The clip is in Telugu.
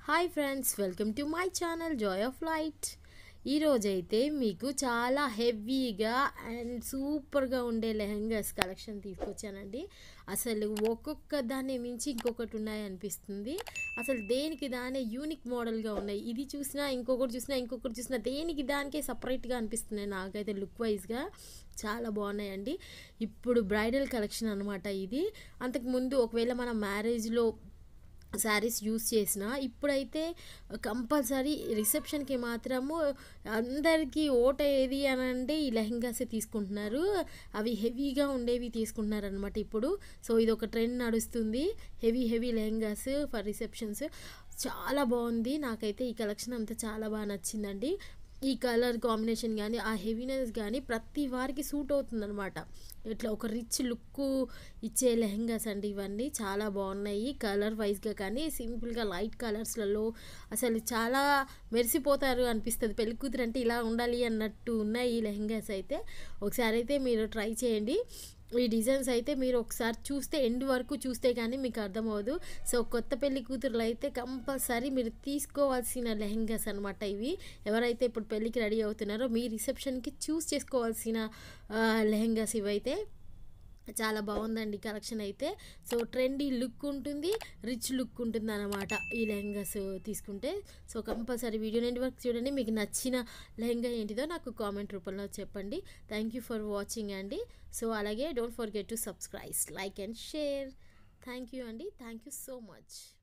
hi friends welcome to my channel joy of light ఈరోజైతే మీకు చాలా హెవీగా అండ్ సూపర్గా ఉండే లెహంగాస్ కలెక్షన్ తీసుకొచ్చానండి అసలు ఒక్కొక్క దాన్ని మించి ఇంకొకటి ఉన్నాయి అనిపిస్తుంది అసలు దేనికి దానే యూనిక్ మోడల్గా ఉన్నాయి ఇది చూసినా ఇంకొకటి చూసినా ఇంకొకటి చూసినా దేనికి దానికే సపరేట్గా అనిపిస్తున్నాయి నాకైతే లుక్ వైజ్గా చాలా బాగున్నాయండి ఇప్పుడు బ్రైడల్ కలెక్షన్ అనమాట ఇది అంతకుముందు ఒకవేళ మన మ్యారేజ్లో శారీస్ యూస్ చేసిన ఇప్పుడైతే కంపల్సరీ రిసెప్షన్కి మాత్రము అందరికీ ఓట ఏది అని అంటే ఈ లెహంగాసే తీసుకుంటున్నారు అవి హెవీగా ఉండేవి తీసుకుంటున్నారు అనమాట ఇప్పుడు సో ఇది ఒక ట్రెండ్ నడుస్తుంది heavy heavy lehengas for receptions చాలా బాగుంది నాకైతే ఈ కలెక్షన్ అంతా చాలా బాగా నచ్చిందండి ఈ కలర్ కాంబినేషన్ కానీ ఆ హెవీనెస్ కానీ ప్రతి వారికి సూట్ అవుతుంది అనమాట ఇట్లా ఒక రిచ్ లుక్ ఇచ్చే లెహంగాస్ అండి ఇవన్నీ చాలా బాగున్నాయి కలర్ వైజ్గా కానీ సింపుల్గా లైట్ కలర్స్లలో అసలు చాలా మెరిసిపోతారు అనిపిస్తుంది పెళ్లి కూతురు అంటే ఇలా ఉండాలి అన్నట్టు ఉన్నాయి ఈ లెహంగాస్ అయితే ఒకసారి అయితే మీరు ట్రై చేయండి ఈ డిజైన్స్ అయితే మీరు ఒకసారి చూస్తే ఎండ్ వరకు చూస్తే కానీ మీకు అర్థమవుదు సో కొత్త పెళ్లి కూతురులు అయితే కంపల్సరీ మీరు తీసుకోవాల్సిన లెహంగాస్ అనమాట ఇవి ఎవరైతే ఇప్పుడు పెళ్ళికి రెడీ అవుతున్నారో మీ రిసెప్షన్కి చూస్ చేసుకోవాల్సిన లెహంగాస్ ఇవైతే చాలా బాగుందండి కలెక్షన్ అయితే సో ట్రెండీ లుక్ ఉంటుంది రిచ్ లుక్ ఉంటుంది అనమాట ఈ లెహంగాస్ తీసుకుంటే సో కంపల్సరీ వీడియో నెంటి వరకు చూడండి మీకు నచ్చిన లెహంగా ఏంటిదో నాకు కామెంట్ రూపంలో చెప్పండి థ్యాంక్ యూ ఫర్ వాచింగ్ అండి సో అలాగే don't forget to subscribe like and share thank you అండి థ్యాంక్ యూ సో మచ్